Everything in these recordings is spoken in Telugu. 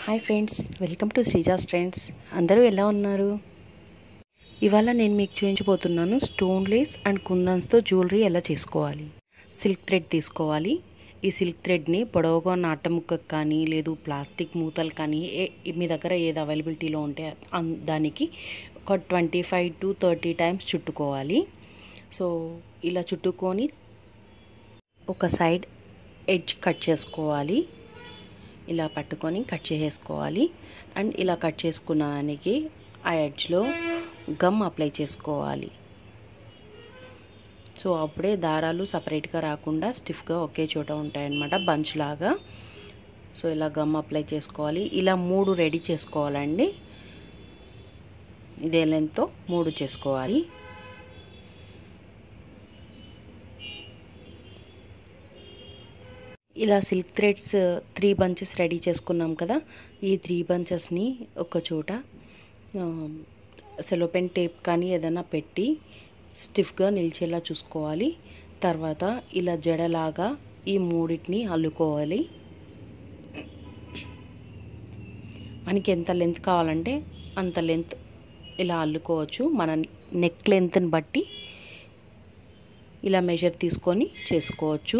Hi friends welcome to Sreeja's trends అందరూ ఎలా ఉన్నారు ఇవాళ నేను మీకు చూపించబోతున్నాను స్టోన్ లేస్ అండ్ కుందన్స్తో జ్యువెలరీ ఎలా చేసుకోవాలి సిల్క్ థ్రెడ్ తీసుకోవాలి ఈ సిల్క్ థ్రెడ్ని పొడవుగా ఉన్న అట్ట ముక్కకు కానీ లేదు ప్లాస్టిక్ మూతలు కానీ ఏ మీ దగ్గర ఏది అవైలబిలిటీలో ఉంటే అన్- దానికి ఒక twenty five to thirty times చుట్టుకోవాలి సో ఇలా చుట్టుకొని ఒక సైడ్ ఎడ్జ్ కట్ చేసుకోవాలి ఇలా పట్టుకొని కట్ చేసేసుకోవాలి అండ్ ఇలా కట్ చేసుకున్న దానికి ఆ ఎడ్జ్లో గమ్ అప్లై చేసుకోవాలి సో అప్పుడే దారాలు సపరేట్గా రాకుండా స్టిఫ్గా ఒకే చోట ఉంటాయన్నమాట బంచ్ లాగా సో ఇలా గమ్ అప్లై చేసుకోవాలి ఇలా మూడు రెడీ చేసుకోవాలండి ఇదే లెంత్తో మూడు చేసుకోవాలి ఇలా silk threads three bunches ready చేసుకున్నాం కదా ఈ త్రీ బంచెస్ని ఒక చోట సెలోపెన్ టేప్ కానీ ఏదైనా పెట్టి స్టిఫ్గా నిలిచేలా చూసుకోవాలి తర్వాత ఇలా జడలాగా ఈ మూడింటిని అల్లుకోవాలి మనకి ఎంత లెంత్ కావాలంటే అంత లెంత్ ఇలా అల్లుకోవచ్చు మన నెక్ లెంత్ని బట్టి ఇలా మెజర్ తీసుకొని చేసుకోవచ్చు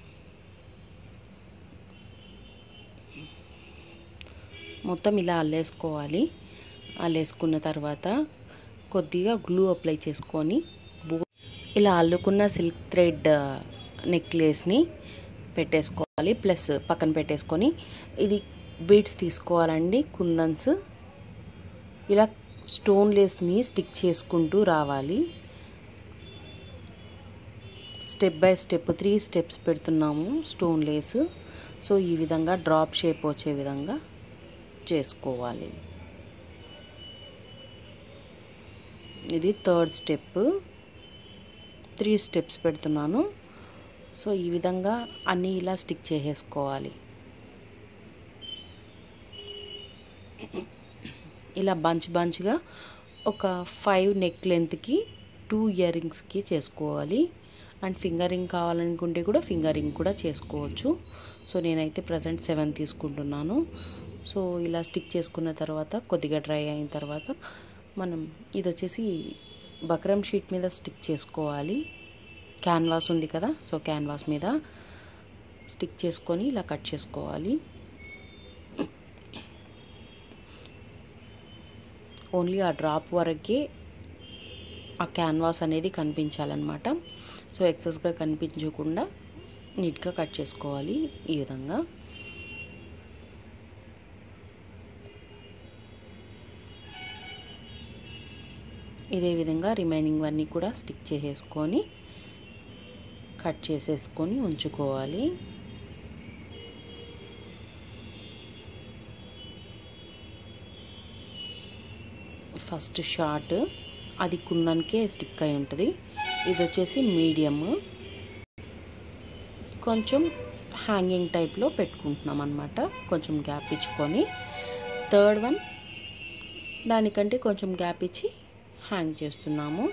మొత్తం ఇలా అల్లేసుకోవాలి అల్లేసుకున్న తర్వాత కొద్దిగా గ్లూ అప్లై చేసుకొని బో ఇలా అల్లుకున్న సిల్క్ థ్రెడ్ నెక్లెస్ని పెట్టేసుకోవాలి ప్లస్ పక్కన పెట్టేసుకొని ఇది బీడ్స్ తీసుకోవాలండి కుందన్స్ ఇలా స్టోన్ లేస్ని స్టిక్ చేసుకుంటూ రావాలి step by step three steps పెడుతున్నాము స్టోన్ లేస్ సో ఈ విధంగా డ్రాప్ షేప్ వచ్చే విధంగా చేసుకోవాలి ఇది థర్డ్ స్టెప్ త్రీ స్టెప్స్ పెడుతున్నాను సో ఈ విధంగా అన్నీ ఇలా స్టిక్ చేసేసుకోవాలి ఇలా బంచ్ బంచ్గా ఒక ఫైవ్ నెక్ లెంత్కి టూ ఇయర్ రింగ్స్కి చేసుకోవాలి అండ్ ఫింగర్ రింగ్ కావాలనుకుంటే కూడా ఫింగర్ రింగ్ కూడా చేసుకోవచ్చు సో నేనైతే ప్రజెంట్ సెవెన్ తీసుకుంటున్నాను సో ఇలా స్టిక్ చేసుకున్న తర్వాత కొద్దిగా డ్రై అయిన తర్వాత మనం ఇది వచ్చేసి బక్రం షీట్ మీద స్టిక్ చేసుకోవాలి క్యాన్వాస్ ఉంది కదా సో క్యాన్వాస్ మీద స్టిక్ చేసుకొని ఇలా కట్ చేసుకోవాలి ఓన్లీ ఆ డ్రాప్ వరకే ఆ క్యాన్వాస్ అనేది కనిపించాలన్నమాట సో ఎక్సెస్గా కనిపించకుండా నీట్గా కట్ చేసుకోవాలి ఈ విధంగా ఇదే విధంగా రిమైనింగ్ అన్నీ కూడా స్టిక్ చేసేసుకొని కట్ చేసేసుకొని ఉంచుకోవాలి ఫస్ట్ షార్ట్ అది కుందనికే స్టిక్ అయి ఉంటుంది ఇది వచ్చేసి మీడియం కొంచెం హ్యాంగింగ్ టైప్లో పెట్టుకుంటున్నాం అనమాట కొంచెం గ్యాప్ ఇచ్చుకొని థర్డ్ వన్ దానికంటే కొంచెం గ్యాప్ ఇచ్చి హ్యాంగ్ చేస్తున్నాము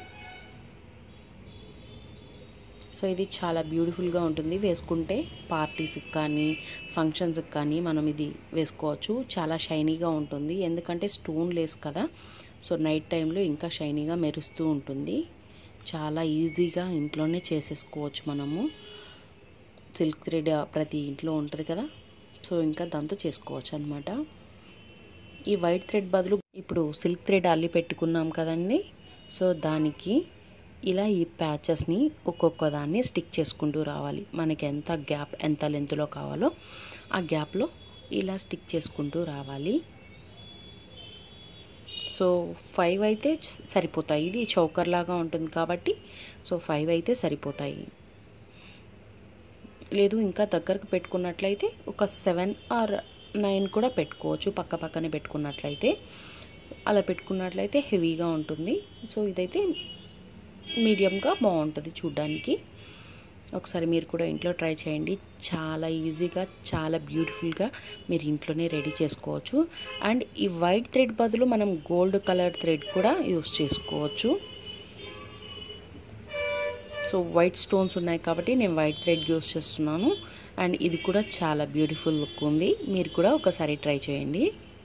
సో ఇది చాలా బ్యూటిఫుల్గా ఉంటుంది వేసుకుంటే పార్టీస్కి కానీ ఫంక్షన్స్కి కానీ మనం ఇది వేసుకోవచ్చు చాలా షైనీగా ఉంటుంది ఎందుకంటే స్టోన్ లేస్ కదా సో నైట్ టైంలో ఇంకా షైనీగా మెరుస్తూ ఉంటుంది చాలా ఈజీగా ఇంట్లోనే చేసేసుకోవచ్చు మనము సిల్క్ థ్రెడ్ ప్రతి ఇంట్లో ఉంటుంది కదా సో ఇంకా దాంతో చేసుకోవచ్చు అనమాట ఈ వైట్ థ్రెడ్ బదులు ఇప్పుడు సిల్క్ థ్రెడ్ అల్లి పెట్టుకున్నాం కదండి సో దానికి ఇలా ఈ ప్యాచెస్ని ఒక్కొక్క దాన్ని స్టిక్ చేసుకుంటూ రావాలి మనకి ఎంత గ్యాప్ ఎంత లెంత్లో కావాలో ఆ గ్యాప్లో ఇలా స్టిక్ చేసుకుంటూ రావాలి సో ఫైవ్ అయితే సరిపోతాయి ఇది చౌకర్ లాగా ఉంటుంది కాబట్టి సో ఫైవ్ అయితే సరిపోతాయి లేదు ఇంకా దగ్గరకు పెట్టుకున్నట్లయితే ఒక సెవెన్ ఆర్ నైన్ కూడా పెట్టుకోవచ్చు పక్క పక్కనే పెట్టుకున్నట్లయితే అలా పెట్టుకున్నట్లయితే హెవీగా ఉంటుంది సో ఇదైతే మీడియంగా బాగుంటుంది చూడ్డానికి ఒకసారి మీరు కూడా ఇంట్లో ట్రై చేయండి చాలా ఈజీగా చాలా బ్యూటిఫుల్గా మీరు ఇంట్లోనే రెడీ చేసుకోవచ్చు అండ్ ఈ వైట్ థ్రెడ్ బదులు మనం గోల్డ్ కలర్ థ్రెడ్ కూడా యూస్ చేసుకోవచ్చు సో వైట్ స్టోన్స్ ఉన్నాయి కాబట్టి నేను వైట్ థ్రెడ్ యూస్ చేస్తున్నాను అండ్ ఇది కూడా చాలా బ్యూటిఫుల్ లుక్ ఉంది మీరు కూడా ఒకసారి ట్రై చేయండి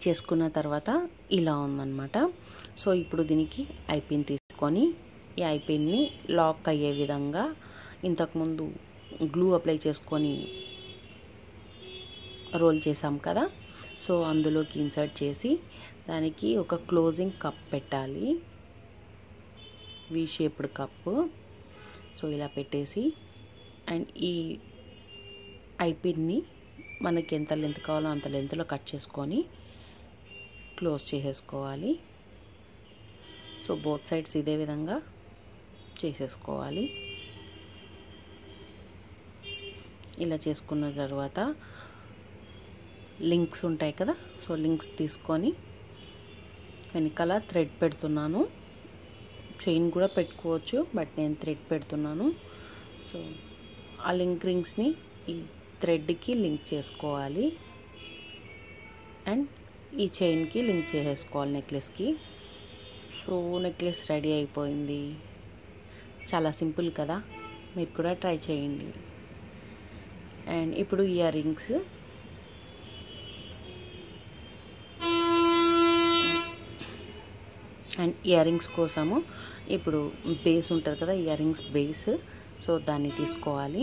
చేసుకున్న తర్వాత ఇలా ఉందన్నమాట సో ఇప్పుడు దీనికి ఐపిన్ తీసుకొని ఈ ఐపిన్ని లాక్ అయ్యే విధంగా ఇంతకుముందు గ్లూ అప్లై చేసుకొని రోల్ చేసాం కదా సో అందులోకి ఇన్సర్ట్ చేసి దానికి ఒక క్లోజింగ్ కప్ పెట్టాలి వి షేప్డ్ కప్పు సో ఇలా పెట్టేసి అండ్ ఈ ఐపిన్ని మనకి ఎంత లెంత్ కావాలో అంత లెంత్లో కట్ చేసుకొని క్లోజ్ చేసేసుకోవాలి సో బోత్ సైడ్స్ ఇదే విధంగా చేసేసుకోవాలి ఇలా చేసుకున్న తర్వాత లింక్స్ ఉంటాయి కదా సో లింక్స్ తీసుకొని వెనకాల థ్రెడ్ పెడుతున్నాను చైన్ కూడా పెట్టుకోవచ్చు బట్ నేను థ్రెడ్ పెడుతున్నాను సో ఆ లింక్ రింగ్స్ని ఈ థ్రెడ్కి లింక్ చేసుకోవాలి అండ్ ఈ చైన్కి లింక్ చేసేసుకోవాలి నెక్లెస్కి సో నెక్లెస్ రెడీ అయిపోయింది చాలా సింపుల్ కదా మీరు కూడా ట్రై చేయండి అండ్ ఇప్పుడు earrings and earrings కోసము ఇప్పుడు బేస్ ఉంటుంది కదా ఇయర్ రింగ్స్ బేస్ సో దాన్ని తీసుకోవాలి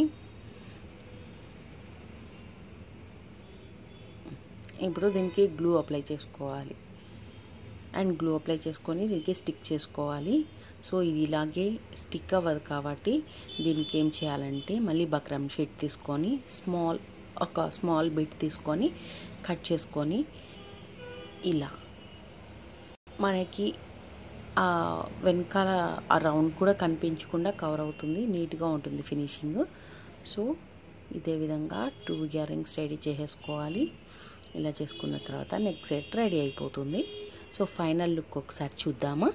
ఇప్పుడు దీనికి గ్లూ అప్లై చేసుకోవాలి అండ్ గ్లూ అప్లై చేసుకొని దీనికి స్టిక్ చేసుకోవాలి సో ఇది ఇలాగే స్టిక్ అవ్వదు కాబట్టి దీనికి ఏం చేయాలంటే మళ్ళీ బక్రమ్ షీట్ తీసుకొని స్మాల్ ఒక స్మాల్ బిట్ తీసుకొని కట్ చేసుకొని ఇలా మనకి ఆ వెనకాల ఆ రౌండ్ కూడా కనిపించకుండా కవర్ అవుతుంది నీట్గా ఉంటుంది ఫినిషింగ్ సో ఇదే విధంగా టూ ఇయర్ రింగ్స్ రెడీ చేసేసుకోవాలి ఇలా చేసుకున్న తర్వాత నెక్స్ట్ సెట్ రెడీ అయిపోతుంది సో ఫైనల్ లుక్ ఒకసారి చూద్దామా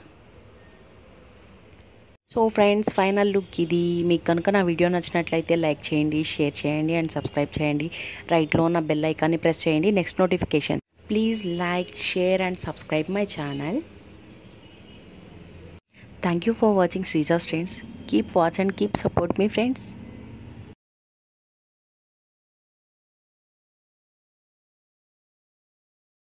సో ఫ్రెండ్స్ ఫైనల్ లుక్ ఇది మీకు కనుక నా వీడియో నచ్చినట్లయితే లైక్ చేయండి షేర్ చేయండి అండ్ సబ్స్క్రైబ్ చేయండి రైట్లో ఉన్న బెల్ ఐకాన్ని ప్రెస్ చేయండి next notification please like share and subscribe my channel Thank you for watching Srija's Trends. Keep watch and keep support me friends.